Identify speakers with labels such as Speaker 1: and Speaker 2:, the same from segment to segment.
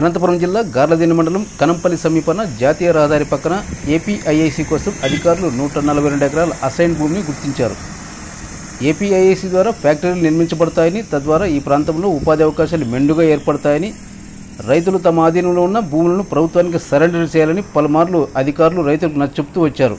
Speaker 1: అనంతపురం జిల్లా గార్లదిన్న మండలం కనంపల్లి సమీపాన జాతీయ రహదారి పక్కన ఏపీఐఐసి కోసం అధికారులు నూట నలభై రెండు ఎకరాల అసైన్ భూమిని గుర్తించారు ఏపీఐఐసి ద్వారా ఫ్యాక్టరీలు నిర్మించబడతాయని తద్వారా ఈ ప్రాంతంలో ఉపాధి అవకాశాలు మెండుగా ఏర్పడతాయని రైతులు తమ ఆధీనంలో ఉన్న భూములను ప్రభుత్వానికి సరెండర్ చేయాలని పలుమార్లు అధికారులు రైతులకు నచ్చచెప్తూ వచ్చారు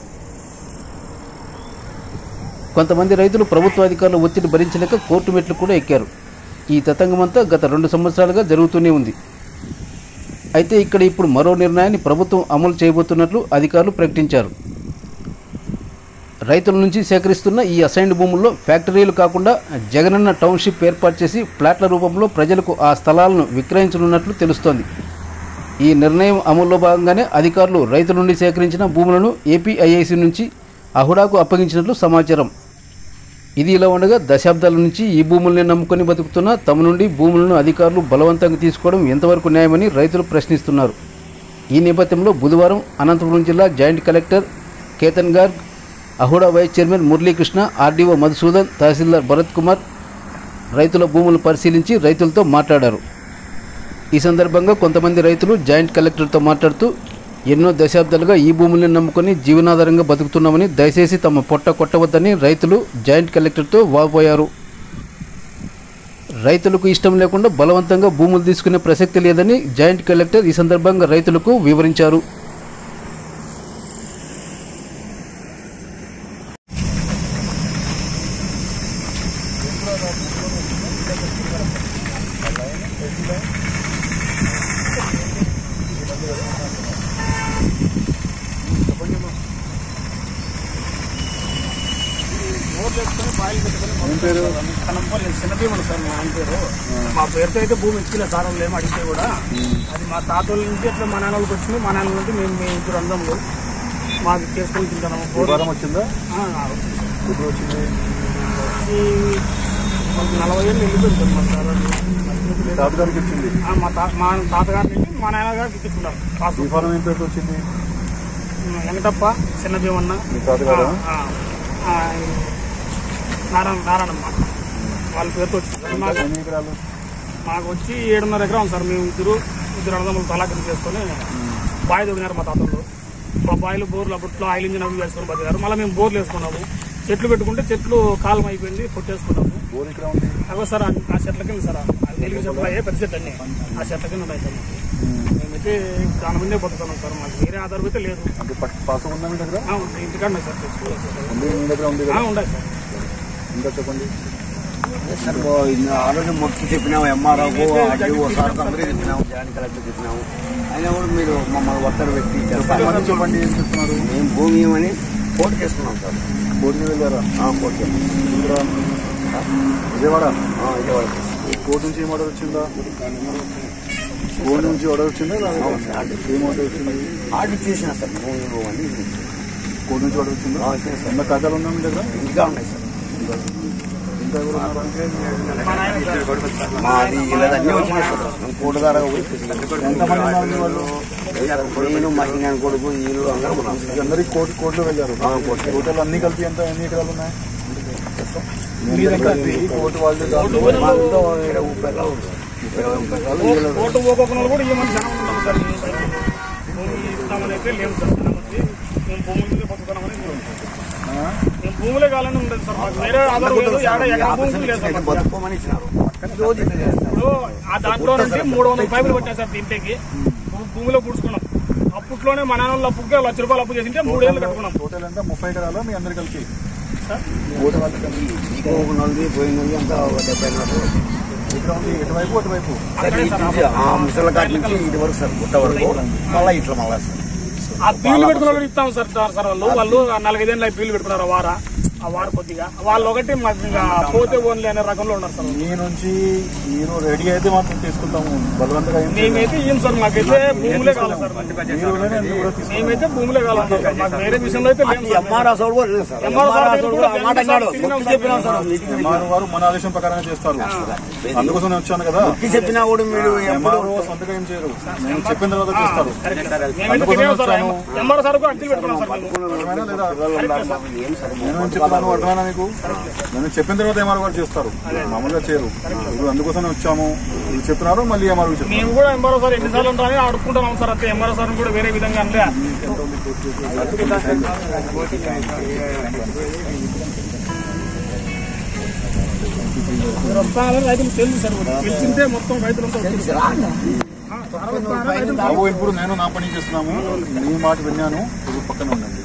Speaker 1: కొంతమంది రైతులు ప్రభుత్వ అధికారుల ఒత్తిడి భరించలేక కోర్టు మెట్లు కూడా ఎక్కారు ఈ తతంగమంతా గత రెండు సంవత్సరాలుగా జరుగుతూనే ఉంది అయితే ఇక్కడ ఇప్పుడు మరో నిర్ణయాన్ని ప్రభుత్వం అమలు చేయబోతున్నట్లు అధికారులు ప్రకటించారు రైతుల నుంచి సేకరిస్తున్న ఈ అసైన్డ్ భూముల్లో ఫ్యాక్టరీలు కాకుండా జగనన్న టౌన్షిప్ ఏర్పాటు చేసి ప్లాట్ల రూపంలో ప్రజలకు ఆ స్థలాలను విక్రయించనున్నట్లు తెలుస్తోంది ఈ నిర్ణయం అమల్లో భాగంగానే అధికారులు రైతుల నుండి సేకరించిన భూములను ఏపీఐఐసి నుంచి అహుడాకు అప్పగించినట్లు సమాచారం ఇది ఇలా ఉండగా దశాబ్దాల నుంచి ఈ భూముల్ని నమ్ముకొని బతుకుతున్న తమ నుండి భూములను అధికారులు బలవంతంగా తీసుకోవడం ఎంతవరకు న్యాయమని రైతులు ప్రశ్నిస్తున్నారు ఈ నేపథ్యంలో బుధవారం అనంతపురం జిల్లా joint collector Ketan Garg AHUDA vice chairman Muralikrishna RDO Madhusudan tahsildar Bharat Kumar రైతుల భూములు పరిశీలించి రైతులతో మాట్లాడారు ఈ సందర్భంగా కొంతమంది రైతులు జాయింట్ కలెక్టర్తో మాట్లాడుతూ ఎన్నో దశాబ్దాలుగా ఈ భూముల్ని నమ్ముకొని జీవనాధారంగా బతుకుతున్నామని దయచేసి తమ పొట్ట కొట్టవద్దని రైతులు జాయింట్ కలెక్టర్తో వాపోయారు రైతులకు ఇష్టం లేకుండా బలవంతంగా భూములు తీసుకునే ప్రసక్తి లేదని జాయింట్ కలెక్టర్ ఈ సందర్భంగా రైతులకు వివరించారు
Speaker 2: కనంపల్లి చిన్న భీములు సార్ మా ఆయన పేరు మా పేరుతో అయితే భూమి ఇచ్చిలే సార్ వాళ్ళు ఏమో అడిగితే కూడా అది మా తాతోళ్ళ నుంచి అట్లా మా నాన్నలకు వచ్చింది మా నాన్న నుండి మేము మేము ఇద్దరు అందములు మాకు చేసుకొని తింటాము
Speaker 3: వారం వచ్చిందా
Speaker 2: ఆ, వచ్చింది సార్.
Speaker 3: ఎప్పుడు వచ్చింది
Speaker 2: వచ్చి మాకు నలభై ఏళ్ళు వెళ్ళిపోయింది సార్ మా సార్ వాళ్ళు. మరి మీకు లేదు.
Speaker 3: తాతగారికి వచ్చింది
Speaker 2: ఆ, మా తా మా తాతగారి నుంచి మా నాన్నగారికి ఇచ్చుకున్నారు
Speaker 3: ఈ
Speaker 2: పాస్
Speaker 3: ఫారం ఏం పేరు వచ్చింది
Speaker 2: వెంకటప్ప చిన్న భీమన్న
Speaker 3: మీ తాతగారా
Speaker 2: ఆ, ఆ, ఈ నారాయణ నారాయణమ్మ వాళ్ళ పేరుతో వచ్చింది సార్. మాకు
Speaker 3: ఎన్ని ఎకరాలు
Speaker 2: మాకు వచ్చి ఏడున్నర ఎకరం ఉంది సార్ మేము ఇద్దరు ఇద్దరు అన్నదమ్ములు తలాకింద చేసుకొని బావి తవ్వినారు మా తాతలు మా బావిలో బోర్లు అప్పట్లో ఆయిల్ ఇంజిన్ అవి వేసుకొని బతికారు మళ్ళీ మేము బోర్లు వేసుకున్నాము చెట్లు పెట్టుకుంటే చెట్లు కాలం అయిపోయింది కొట్టేసుకున్నాము
Speaker 3: బోర్ ఇక్కడ ఉంది
Speaker 2: అవో సార్ ఆ ఆ చెట్ల కింద సార్ ఆ తెలుగు చెట్లు అయ్యే పెద్ద చెట్లు అన్నీ ఆ చెట్ల కింద ఉన్నాయి సార్ మాకు. మేమైతే దాని ముందే బతుకుతున్నాం సార్ మాకు వేరే ఆధారం అయితే లేదు
Speaker 3: అంటే పట్- పాస్ ఉందా మీ దగ్గర
Speaker 2: ఆ, ఉంది. ఇంటికాడ ఉన్నాయి సార్ తెచ్చుకోవాలి సార్
Speaker 3: ఉంది మీ దగ్గర ఉంది
Speaker 2: ఆ,
Speaker 3: కదా
Speaker 2: ఉన్నాయి సార్
Speaker 3: ఇంకా చెప్పండి
Speaker 4: సార్ ఆల్రెడీ మొక్కి చెప్పినాము ఎంఆర్ఓకు ఆర్డీఓ సార్ అందరికీ చెప్పినాము జాయింట్ కలెక్టర్ చెప్పినాము అయినా కూడా మీరు మమ్మల్ని ఒత్తిడి పెట్టి చేస్తారు
Speaker 3: చెప్పండి చెప్పండి ఏం చెప్తున్నారు
Speaker 4: మేము భూమి ఇవ్వమని కోర్టు చేసుకున్నాం సార్
Speaker 3: బోర్ మీద వెళ్ళారా
Speaker 4: ఆ, కోర్టు చేసుకున్నాం.
Speaker 3: ఇక్కడ విజయవాడ
Speaker 4: ఆ, విజయవాడ
Speaker 3: కోర్టు నుంచి ఏం ఆర్డర్ వచ్చిందా కోర్టు నుంచి ఆర్డర్ వచ్చిందా లేదా ఏం ఆర్డర్ వచ్చింది
Speaker 4: ఆర్డర్ చేసిన సార్ భూమి ఇవ్వమని
Speaker 3: కోర్టు నుంచి ఆర్డర్ వచ్చిందా
Speaker 4: ఆ, వచ్చింది సార్
Speaker 3: ఎన్న కాగితాలు ఉన్నా మీ దగ్గర
Speaker 4: ఇంకా ఉన్నాయి సార్
Speaker 3: ఇంకా ఎవరు ఉన్నారు?
Speaker 2: మా నాయన సార్
Speaker 4: మాది ఇలా అన్నీ వచ్చినాయి సార్ మేము కోర్టు ద్వారా పోయి తీసుకున్నాం.
Speaker 3: ఎంతమంది ఉన్నారు మీ వాళ్ళు
Speaker 4: నేను మా చిన్న కొడుకు వీళ్ళు అందరూ ఉన్నాం సార్
Speaker 3: అందరికి కోర్టు కోర్టులో వెళ్ళారు
Speaker 4: ఆ, కోర్టు.
Speaker 3: టోటల్ అన్ని కలిపి ఎంత ఎన్ని ఎకరాలు ఉన్నాయి మీ దగ్గర కోర్టు వాళ్ళు దాంట్లో
Speaker 4: మా ఇంట్లో ఇరవై ముప్పై ఎకరాలు ఉంది సార్. ఇరవై ముప్పై ఎకరాలు వీళ్ళు
Speaker 2: ఓటు పోకోకుండా కూడా ఏమని జనం ఉన్నాం సార్ ఈ సైడ్. భూమి ఇస్తామని అయితే లేవు సార్ జనం వచ్చి మేము భూముల మీద బతుకుతామని మేము
Speaker 3: ఆ?
Speaker 2: మేము భూములే కావాలని ఉండదు సార్ మాకు వేరే ఆధారం లేదు ఏడ ఎక్కడ భూమి లేదు సార్
Speaker 4: అయితే
Speaker 2: మాకు.
Speaker 4: బతుకోమని ఇచ్చినారు రోజు ఇట్లా చేస్తారు
Speaker 2: ఇప్పుడు ఆ దాంట్లో నుండి మూడు వందల పైపులు కొట్టాం సార్ దీంట్లోకి భూ- భూమిలో పుడుచుకున్నాం అప్పట్లోనే మా నాన్న వాళ్ళు అప్పుకే లక్ష రూపాయలు అప్పు చేసింటే మూడేళ్ళు కట్టుకున్నాం
Speaker 3: టోటల్ ఎంత ముప్పై ఎకరాలు మీ అందరు కలిపి
Speaker 2: సార్
Speaker 3: కోర్టు వాళ్ళు కలిపి
Speaker 4: ఇంకో నలభై పోయినది అంతా ఒక డెబ్బై ఎకరాలు
Speaker 3: ఇక్కడ ఉంది ఎటువైపు అటువైపు
Speaker 2: అక్కడే సార్
Speaker 4: నుంచి ఆ ముసలి కాటి నుంచి ఇటు వరకు సార్ గుట్ట వరకు మళ్ళీ ఇట్లా మళ్ళా సార్
Speaker 2: ఆ పీలు పెట్టుకున్న వాళ్ళు ఇస్తాం సార్ సార్ సార్ వాళ్ళు వాళ్ళు నాలుగైదేళ్ళు పీలు పెట్టుకున్నారు ఆ వార ఆ వార కొద్దిగా వాళ్ళు ఒకటి మాకు ఇంకా పోతే ఓన్లీ అనే రకంలో ఉన్నారు సార్
Speaker 3: మీ నుంచి మీరు రెడీ అయితే మాత్రం తీసుకుంటాము బలవంతంగా ఏం చేయము.
Speaker 2: మేమైతే ఏం సార్ మాకైతే భూములే కావాలి సార్ మాకు.
Speaker 3: మీరు కూడా నేను కూడా తీసుకుంటాను
Speaker 2: మేమైతే భూములే కావాలి సార్ మాకు వేరే విషయంలో అయితే లేదు సార్.
Speaker 4: ఎంఆర్ఆ సోడు కూడా లేదు సార్
Speaker 2: ఎంఆర్ఓ
Speaker 4: ఎంఆర్ఆ
Speaker 2: సార్
Speaker 4: సోడు
Speaker 2: కూడా
Speaker 4: కూడా ఆ మాట అన్నాడు
Speaker 2: తిరిగినాం
Speaker 4: మొక్కి చెప్పినాం సార్ మీటింగ్
Speaker 3: ఎంఆర్ఓ వారు మన ఆదేశం ప్రకారం చేస్తారు అందుకోసం నేను వచ్చాను కదా
Speaker 4: మొక్కి చెప్పినా కూడా మీరు ఎప్పుడు
Speaker 3: ఎంఆర్ఓ సొంతగా ఏం చేయరు నేను చెప్పిన తర్వాత చేస్తారు
Speaker 2: మేమైతే తిరిగాం సార్ ఎంఆర్ఓ సార్ కూడా అర్జీలు పెట్టుకున్నాం సార్ మేము
Speaker 3: అర్థమైనా లేదా
Speaker 4: ఏం సార్
Speaker 3: నేను ఏం
Speaker 4: వాళ్ళ
Speaker 3: చెప్పాలను అర్థమైనా మీకు నేను చెప్పిన తర్వాత ఎంఆర్ గారు చేస్తారు మామూలుగా చేయరు ఇప్పుడు అందుకోసమే వచ్చాము ఇది చెప్తున్నారు మళ్ళీ ఎంఆర్ చెప్తారు
Speaker 2: మేము కూడా ఎంఆర్ఓ సార్ ఎన్నిసార్లు ఉంటామని అడుక్కుంటున్నాం సార్ అంతే ఎంఆర్ఓ సార్ కూడా వేరే విధంగా అంటే మీరు వస్తారని రైతులకు తెలుసు సార్ తెలిసింటే మొత్తం రైతులంతా వచ్చింది సార్ ఆ, సార్ వస్తారని రైతులు
Speaker 3: బాబు ఇప్పుడు నేను నా పని చేస్తున్నాము నీ మాట విన్నాను ఇప్పుడు పక్కన ఉండండి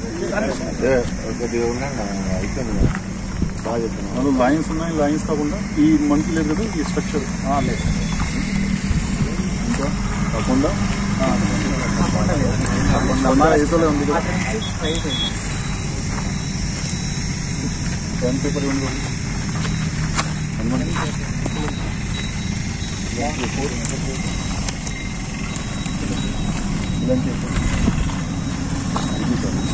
Speaker 3: వాళ్ళు లైన్స్ ఉన్నాయి లైన్స్ కాకుండా ఈ మనకి లేదు కదా ఈ స్ట్రక్చర్ ఇంకా కాకుండా కాకుండా ఏదోలే ఉంది కదా పెన్ పేపర్ ఉంది హనుమంత్ ఇలాంటి ఇది సార్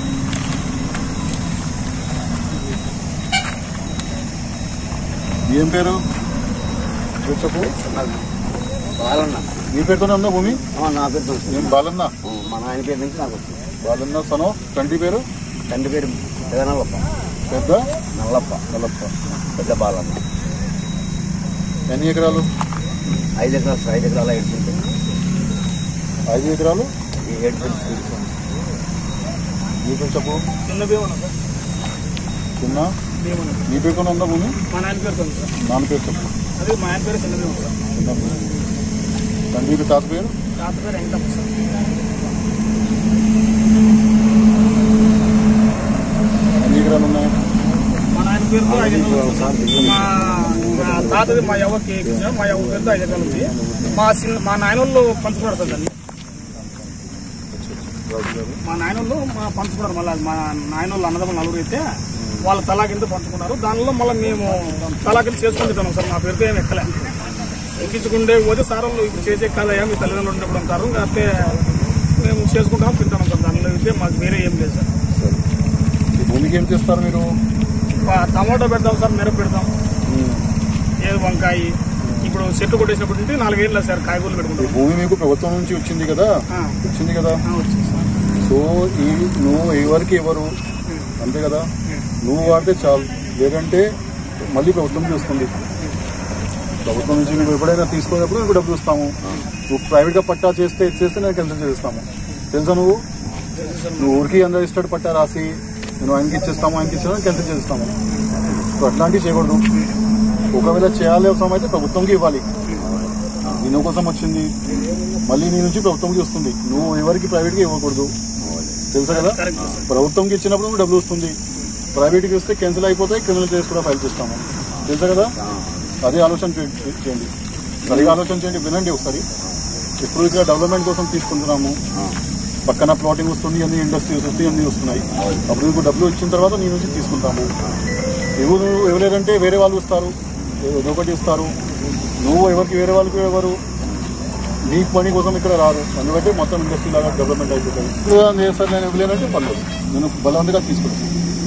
Speaker 3: ఏం పేరు పేరు చెప్పు
Speaker 4: బాలన్న
Speaker 3: నీ పేరుతోనే ఉందా భూమి
Speaker 4: ఆ, నా పేరు తెలుసు
Speaker 3: ఏం బాలన్న
Speaker 4: ఆ, మా నాయన పేరు నుంచి నాకు వచ్చింది
Speaker 3: బాలన్న సనో తండ్రి పేరు
Speaker 4: తండ్రి పేరు పెద్ద నల్లప్ప
Speaker 3: పెద్ద
Speaker 4: నల్లప్ప
Speaker 3: నల్లప్ప
Speaker 4: పెద్ద బాలన్న
Speaker 3: ఎన్ని ఎకరాలు
Speaker 4: ఐదు ఎకరాలు ఐదు ఎకరాలు ఏడుకుంటే
Speaker 3: ఐదు ఎకరాలు
Speaker 4: ఈ ఏడు సెంట్స్
Speaker 3: నీ పేరు చెప్పు
Speaker 2: చిన్న భీమన సార్
Speaker 3: చిన్న
Speaker 2: భీమన
Speaker 3: నీ పేరుతోనే ఉందా భూమి
Speaker 2: మా నాయన పేరు తెలుసు సార్
Speaker 3: నాన్న పేరు చెప్పు
Speaker 2: అదే మా ఆయన పేరు చిన్న భీమన సార్
Speaker 3: చిన్న పేరు. తండ్రికి తాత పేరు
Speaker 2: తాత పేరు వెంకటమ్మ సార్
Speaker 3: ఎన్ని ఎకరాలు ఉన్నాయి
Speaker 2: మా నాయన పేరుతో ఐదు ఎకరాలు ఉంది సార్. మా మా తాతది మా ఎవరికి ఇచ్చారు మా ఎవరి పేరుతో ఐదు ఎకరాలు ఉంది మా చిన్న మా నాయనోళ్ళు పంచుకున్నారు సార్ దాన్ని
Speaker 3: రాజు గారు
Speaker 2: మా నాయనోళ్ళు మా పంచుకున్నారు మళ్ళీ మా నాయనోళ్ళు అన్నదమ్ములు నలుగురు అయితే వాళ్ళ తలాకింత పంచుకున్నారు దానిలో మళ్ళీ మేము తలాకింత చేసుకుని తింటున్నాం సార్ మా పేరుతో ఏమి ఎక్కలే ఎక్కించుకుంటే పోతే సార్ వాళ్ళు ఇప్పుడు చేసే కాదయ్యా మీ తల్లిదండ్రులు ఉన్నప్పుడు అంటారు అయితే మేము చేసుకుంటాం తింటాం సార్ దానిలో అయితే మాకు వేరే ఏం లేదు సార్
Speaker 3: సరే ఈ భూమికి ఏం చేస్తారు మీరు
Speaker 2: ప- టమాటో పెడతాం సార్ మిరప పెడతాం ఏది వంకాయ ఇప్పుడు చెట్టు కొట్టేసినప్పటి నుండి నాలుగేళ్ళు సార్ కాయగూరలు
Speaker 3: ఈ
Speaker 2: పెట్టుకుంటాం
Speaker 3: భూమి మీకు ప్రభుత్వం నుంచి వచ్చింది కదా
Speaker 2: ఆ,
Speaker 3: వచ్చింది కదా
Speaker 2: ఆ, వచ్చింది సార్
Speaker 3: సో ఈ నువ్వు ఎవరికి ఎవరు అంతే కదా నువ్వు వాడితే చాలు లేదంటే మళ్ళీ ప్రభుత్వం చూస్తుంది ప్రభుత్వం నుంచి నువ్వు ఎప్పుడైనా తీసుకునేప్పుడు నువ్వు డబ్బులు ఇస్తాము నువ్వు ప్రైవేట్ గా పట్టా చేస్తే ఇది చేస్తే నేను క్యాన్సిల్ చేస్తాము తెలుసా నువ్వు నువ్వు ఊరికి అందరూ ఇస్తాడు పట్టా రాసి నేను ఆయనకి ఇచ్చేస్తాము ఆయనకి ఇచ్చేస్తాను క్యాన్సిల్ చేస్తాము సో అట్లాంటివి చేయకూడదు ఒకవేళ చేయాలి అవసరం అయితే ప్రభుత్వంకి ఇవ్వాలి దీని కోసం వచ్చింది మళ్ళీ నీ నుంచి ప్రభుత్వంకి వస్తుంది నువ్వు ఎవరికి ప్రైవేట్ గా ఇవ్వకూడదు తెలుసా కదా
Speaker 2: కరెక్ట్ సార్
Speaker 3: ప్రభుత్వంకి ఇచ్చినప్పుడు నువ్వు డబ్బులు వస్తుంది ప్రైవేట్కి ఇస్తే క్యాన్సిల్ అయిపోతాయి క్రిమినల్ కేసు కూడా ఫైల్ చేస్తాము తెలుసా కదా అదే ఆలోచన చే- చేయండి సరిగా ఆలోచన చేయండి వినండి ఒకసారి ఇప్పుడు ఇక్కడ డెవలప్మెంట్ కోసం తీసుకుంటున్నాము పక్కన ప్లాటింగ్ వస్తుంది అన్ని ఇండస్ట్రీస్ వస్తాయి అన్ని వస్తున్నాయి అప్పుడు నీకు డబ్బులు ఇచ్చిన తర్వాత నీ నుంచి తీసుకుంటాము ఎవరు ఎవరేదంటే వేరే వాళ్ళు ఇస్తారు ఏదో ఒకటి ఇస్తారు నువ్వు ఎవరికి వేరే వాళ్ళకి ఎవరు నీ పని కోసం ఇక్కడ రారు ఎందుకంటే మొత్తం ఇండస్ట్రీ లాగా డెవలప్మెంట్ అయిపోతుంది ఇప్పుడు చేస్తారు నేను ఇవ్వలేనంటే పర్లేదు నేను బలవంతంగా తీసుకుంటాను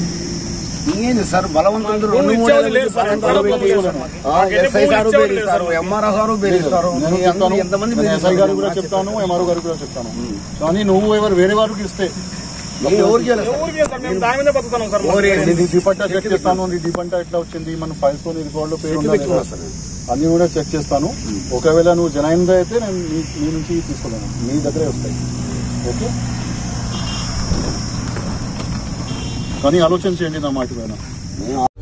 Speaker 4: ఇంకేంది సార్ బలవంతులు
Speaker 2: భూములు
Speaker 4: రెండు మూడు
Speaker 2: ఇచ్చేవాళ్ళు
Speaker 4: ఏళ్ళ
Speaker 2: లేరు సార్
Speaker 4: నుంచి
Speaker 2: ఎంతవరకు
Speaker 4: బలవంతులు
Speaker 2: లేదు సార్
Speaker 4: ఆ,
Speaker 2: మాకైతే
Speaker 4: ఎస్ఐ
Speaker 2: భూములు
Speaker 4: సారు
Speaker 2: ఇచ్చేవాళ్ళు లేరు
Speaker 4: బెదిరిస్తారు
Speaker 2: సార్.
Speaker 4: ఎంఆర్ఓ సారు బెదిరిస్తారు
Speaker 3: నేను
Speaker 4: మీ
Speaker 3: చెప్తాను
Speaker 4: అందరూ ఎంతమంది
Speaker 3: నేను ఎస్ఐ గారికి కూడా
Speaker 4: బెదిరిస్తారు?
Speaker 3: చెప్తాను ఎంఆర్ఓ గారికి కూడా చెప్తాను కానీ నువ్వు ఎవరు వేరే వారికి ఇస్తే
Speaker 4: నేను ఎవరికి ఇవ్వలేదు సార్.
Speaker 2: ఎవరికి సార్ మేము దాని మీదే బతుకుతున్నాం సార్
Speaker 4: ఎవరు
Speaker 2: మాకు.
Speaker 3: నీ డిపంటా చెక్ చేస్తాను నీ డిపంటా ఎట్లా వచ్చింది మన ఫైల్స్ లో నీ రికార్డ్ లో పేరు ఉందా లేదా? అన్ని కూడా చెక్ చేస్తాను ఒకవేళ నువ్వు జనాయిందా అయితే నేను నీ- నీ నుంచి తీసుకోలేను నీ దగ్గరే వస్తాయి ఓకే కానీ ఆలోచన చేయండి నా మాట పైన
Speaker 4: మేము